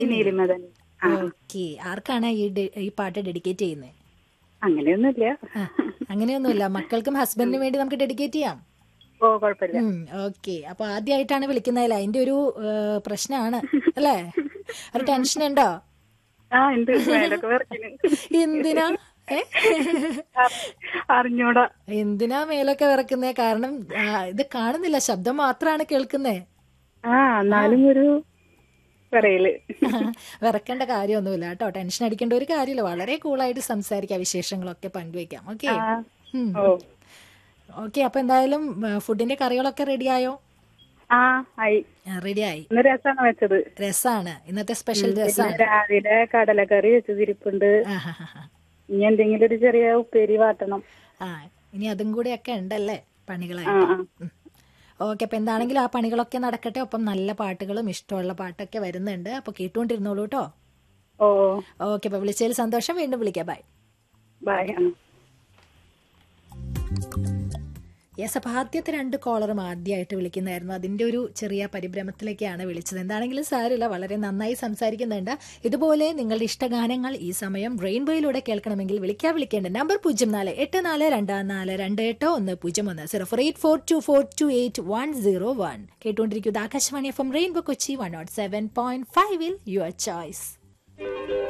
ഈ നീലിമ തന്നെ ആ ഓക്കെ ആർക്കാണ് ഈ ഡെ- ഈ പാട്ട് ഡെഡിക്കേറ്റ് ചെയ്യുന്നത് അങ്ങനെയൊന്നുമില്ല അങ്ങനെയൊന്നുമില്ല മക്കൾക്കും ഹസ്ബൻഡിനും വേണ്ടി നമുക്ക് ഡെഡിക്കേറ്റ് ചെയ്യാം ഓ കുഴപ്പമില്ല ഓക്കെ അപ്പൊ ആദ്യമായിട്ടാണ് വിളിക്കുന്നതല്ല അതിന്റെ ഒരു ഏഹ്, പ്രശ്നമാണ് അല്ലേ ഒരു ടെൻഷൻ ഉണ്ടോ ആ ഉണ്ട് മേലൊക്കെ വിറയ്ക്കുന്നു. എന്തിനാ ഏ? അറി- അറിഞ്ഞൂടാ എന്തിനാ മേലൊക്കെ വിറക്കുന്നേ കാരണം ആ, ഇത് കാണുന്നില്ല ശബ്ദം മാത്രമാണ് കേൾക്കുന്നേ ആ എന്നാലും ഒരു പറയല് വിറക്കേണ്ട കാര്യമൊന്നുമില്ല കേട്ടോ ടെൻഷൻ അടിക്കേണ്ട ഒരു കാര്യമില്ല വളരെ കൂളായിട്ട് സംസാരിക്കാം വിശേഷങ്ങളൊക്കെ പങ്കുവെക്കാം ഓക്കെ ആ ഓ ഓക്കെ അപ്പൊ എന്തായാലും ആ, ഫുഡിന്റെ കറികളൊക്കെ റെഡിയായോ ആ ആയി റെഡിയായി ഇന്ന് രസാണ് വെച്ചത് രസാണ് ഇന്നത്തെ സ്പെഷ്യൽ പിന്നെ രസാണ് രാവിലെ കടലക്കറി വെച്ചത് ഇരിപ്പുണ്ട് ആഹാഹാഹാ. ഇനി എന്തെങ്കിലും ഒരു ചെറിയ ഉപ്പേരി വാട്ടണം ആ ഇനി അതും കൂടെ ഒക്കെ ഉണ്ടല്ലേ ആ പണികളായിട്ട് ആ ഓക്കെ അപ്പൊ എന്താണെങ്കിലും ആ പണികളൊക്കെ നടക്കട്ടെ ഒപ്പം നല്ല പാട്ടുകളും ഇഷ്ടമുള്ള പാട്ടൊക്കെ വരുന്നുണ്ട് അപ്പൊ കേട്ടുകൊണ്ടിരുന്നോളൂ കേട്ടോ ഓ ഓക്കെ അപ്പൊ വിളിച്ചതിൽ സന്തോഷം വീണ്ടും വിളിക്കാം ബൈ ബൈ ആ യെസ് അപ്പൊ ആദ്യത്തെ രണ്ട് കോളറും ആദ്യമായിട്ട് വിളിക്കുന്നതായിരുന്നു അതിന്റെ ഒരു ചെറിയ പരിഭ്രമത്തിലേക്കാണ് വിളിച്ചത് എന്താണെങ്കിലും സാരമില്ല വളരെ നന്നായി സംസാരിക്കുന്നുണ്ട് ഇതുപോലെ നിങ്ങളുടെ ഇഷ്ടഗാനങ്ങൾ ഈ സമയം റെയിൻബോയിലൂടെ കേൾക്കണമെങ്കിൽ വിളിക്കാൻ വിളിക്കേണ്ട നമ്പർ പൂജ്യം നാല് എട്ട് നാല് രണ്ട് നാല് രണ്ട് എട്ട് ഒന്ന് പൂജ്യം ഒന്ന് zero four eight four two four two eight one zero one കേട്ടുകൊണ്ടിരിക്കുന്നത് Akashvani F M rainbow Kochi one nought seven point ഫൈവിൽ യുവർ ചോയ്സ്